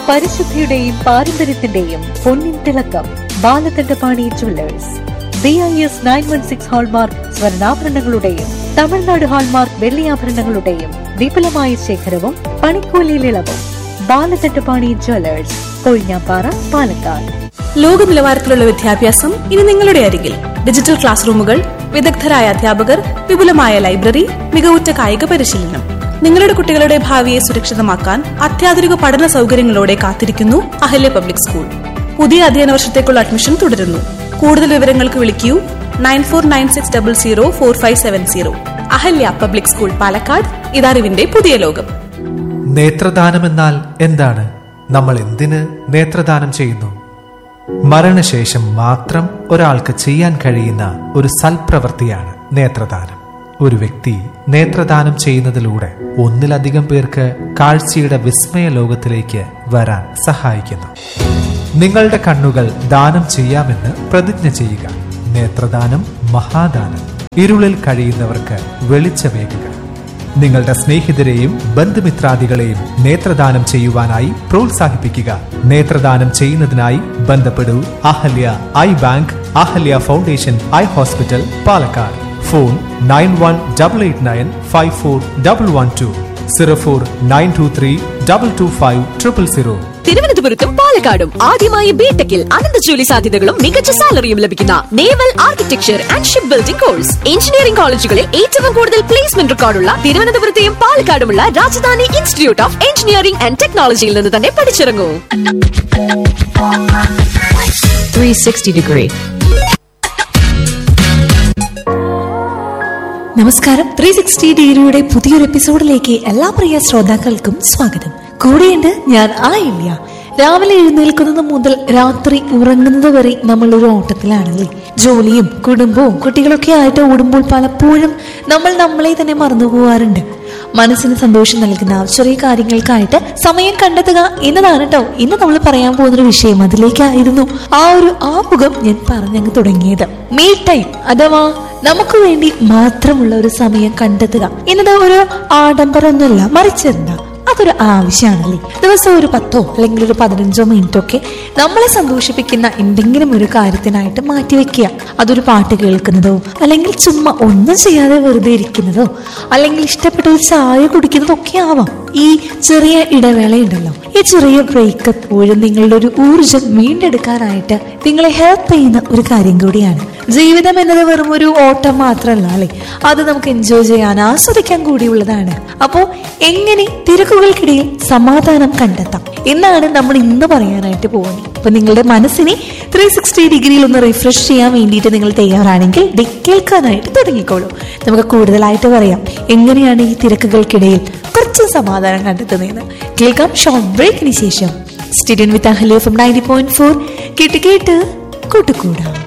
പരിശുദ്ധിയുടെയും പാരമ്പര്യത്തിന്റെയും പൊന്നിൻ തിളക്കം Balakantapani jewellers B I S nine one six hallmark സ്വർണ്ണാഭരണങ്ങളുടെയും തമിഴ്നാട് ഹാൾമാർക്ക് വെള്ളിയാഭരണങ്ങളുടെയും വിപുലമായ ശേഖരവും പണിക്കൂലിയിൽ ഇളവും ബാലകണ്ഠപാണി ജുവല്ലേഴ്സ് കൊഴിഞ്ഞാപ്പാറ പാലക്കാട് ലോക നിലവാരത്തിലുള്ള വിദ്യാഭ്യാസം ഇനി നിങ്ങളുടെ അരികിൽ ഡിജിറ്റൽ ക്ലാസ് റൂമുകൾ വിദഗ്ധരായ അധ്യാപകർ വിപുലമായ ലൈബ്രറി മികവുറ്റ കായിക പരിശീലനം നിങ്ങളുടെ കുട്ടികളുടെ ഭാവിയെ സുരക്ഷിതമാക്കാൻ അത്യാധുനിക പഠന സൗകര്യങ്ങളോടെ കാത്തിരിക്കുന്നു അഹല്യ പബ്ലിക് സ്കൂൾ പുതിയ അധ്യയന വർഷത്തേക്കുള്ള അഡ്മിഷൻ തുടരുന്നു കൂടുതൽ വിവരങ്ങൾക്ക് വിളിക്കൂ nine four nine six double zero four five seven zero Ahalya public school Palakkad ഇതറിവിന്റെ പുതിയ ലോകം നേത്രദാനമെന്നാൽ എന്താണ് നമ്മൾ എന്തിന് നേത്രദാനം ചെയ്യുന്നു മരണശേഷം മാത്രം ഒരാൾക്ക് ചെയ്യാൻ കഴിയുന്ന ഒരു സൽപ്രവൃത്തിയാണ് നേത്രദാനം ഒരു വ്യക്തി നേത്രദാനം ചെയ്യുന്നതിലൂടെ ഒന്നിലധികം പേർക്ക് കാഴ്ചയുടെ വിസ്മയ ലോകത്തിലേക്ക് വരാൻ സഹായിക്കുന്നു നിങ്ങളുടെ കണ്ണുകൾ ദാനം ചെയ്യാമെന്ന് പ്രതിജ്ഞ ചെയ്യുക നേത്രദാനം മഹാദാനം ഇരുളിൽ കഴിയുന്നവർക്ക് വെളിച്ചമേകുക നിങ്ങളുടെ സ്നേഹിതരെയും ബന്ധുമിത്രാദികളെയും നേത്രദാനം ചെയ്യുവാനായി പ്രോത്സാഹിപ്പിക്കുക നേത്രദാനം ചെയ്യുന്നതിനായി ബന്ധപ്പെടൂ Ahalya eye bank Ahalya foundation eye hospital Palakkad phone nine one double eight nine five four double one two zero four nine two three double two five triple zero തിരുവനന്തപുരത്തും പാലക്കാടും ആദ്യമായി ബിടെക്കിൽ അനന്ത ജോലി സാധ്യതകളും മികച്ച സാലറിയും ലഭിക്കുന്ന naval architecture and ship building course engineering കോളേജുകളിൽ ഏറ്റവും കൂടുതൽ പ്ലേസ്മെന്റ് റെക്കോർഡുള്ള തിരുവനന്തപുരത്തെയും പാലക്കാടുമുള്ള Rajadhani institute of engineering and ടെക്നോളജിയിൽ നിന്ന് തന്നെ പഠിച്ചിറങ്ങൂ 360 degree. നമസ്കാരം ത്രീ സിക്സ്റ്റി ഡിഗ്രിയുടെ പുതിയൊരു എപ്പിസോഡിലേക്ക് എല്ലാ പ്രിയ ശ്രോതാക്കൾക്കും സ്വാഗതം കൂടെയുണ്ട് ഞാൻ ആയില്ല രാവിലെ എഴുന്നേൽക്കുന്നത് മുതൽ രാത്രി ഉറങ്ങുന്നത് വരെ നമ്മൾ ഒരു ഓട്ടത്തിലാണല്ലേ ജോലിയും കുടുംബവും കുട്ടികളൊക്കെ ആയിട്ട് ഓടുമ്പോൾ പലപ്പോഴും നമ്മൾ നമ്മളെ തന്നെ മറന്നു പോവാറുണ്ട് മനസ്സിന് സന്തോഷം നൽകുന്ന ചെറിയ കാര്യങ്ങൾക്കായിട്ട് സമയം കണ്ടെത്തുക എന്നതാണ് കേട്ടോ ഇന്ന് നമ്മൾ പറയാൻ പോകുന്ന ഒരു വിഷയം അതിലേക്കായിരുന്നു ആ ഒരു ആമുഖം ഞാൻ പറഞ്ഞങ്ങ് തുടങ്ങിയത് മീ ടൈം അഥവാ നമുക്ക് വേണ്ടി മാത്രമുള്ള ഒരു സമയം കണ്ടെത്തുക എന്നത് ഒരു ആഡംബരമൊന്നുമല്ല മറിച്ചെന്താ അതൊരു ആവശ്യമാണല്ലേ ദിവസം ഒരു പത്തോ അല്ലെങ്കിൽ ഒരു പതിനഞ്ചോ മിനിറ്റ് ഒക്കെ നമ്മളെ സന്തോഷിപ്പിക്കുന്ന എന്തെങ്കിലും ഒരു കാര്യത്തിനായിട്ട് മാറ്റിവെക്കുക അതൊരു പാട്ട് കേൾക്കുന്നതോ അല്ലെങ്കിൽ ചുമ്മാ ഒന്നും ചെയ്യാതെ വെറുതെ ഇരിക്കുന്നതോ അല്ലെങ്കിൽ ഇഷ്ടപ്പെട്ട ഒരു ചായ കുടിക്കുന്നതോ ഒക്കെ ആവാം ഈ ചെറിയ ഇടവേളയുണ്ടല്ലോ ഈ ചെറിയ ബ്രേക്ക് എപ്പോഴും നിങ്ങളുടെ ഒരു ഊർജം വീണ്ടെടുക്കാനായിട്ട് നിങ്ങളെ ഹെൽപ്പ് ചെയ്യുന്ന ഒരു കാര്യം കൂടിയാണ് ജീവിതം എന്നത് വെറും ഒരു ഓട്ടം മാത്രമല്ല അല്ലെ അത് നമുക്ക് എൻജോയ് ചെയ്യാൻ ആസ്വദിക്കാൻ കൂടിയുള്ളതാണ് അപ്പോ എങ്ങനെ തിരക്കുകൾക്കിടയിൽ സമാധാനം കണ്ടെത്താം എന്നാണ് നമ്മൾ ഇന്ന് പറയാനായിട്ട് പോകുന്നത് അപ്പൊ നിങ്ങളുടെ മനസ്സിനെ ത്രീ സിക്സ്റ്റി ഡിഗ്രിയിൽ ഒന്ന് റിഫ്രഷ് ചെയ്യാൻ വേണ്ടിയിട്ട് നിങ്ങൾ തയ്യാറാണെങ്കിൽ ദേ കേൾക്കാനായിട്ട് തുടങ്ങിക്കോളൂ നമുക്ക് കൂടുതലായിട്ട് പറയാം എങ്ങനെയാണ് ഈ തിരക്കുകൾക്കിടയിൽ കുറച്ച് സമാധാനം കണ്ടെത്തുന്നതെന്ന് കേൾക്കാം ഷോർട്ട് ബ്രേക്കിന് ശേഷം സ്റ്റുഡിയൻ with Ahalya from ninety point four കേട്ട് കേട്ട് കൂട്ടുകൂടാം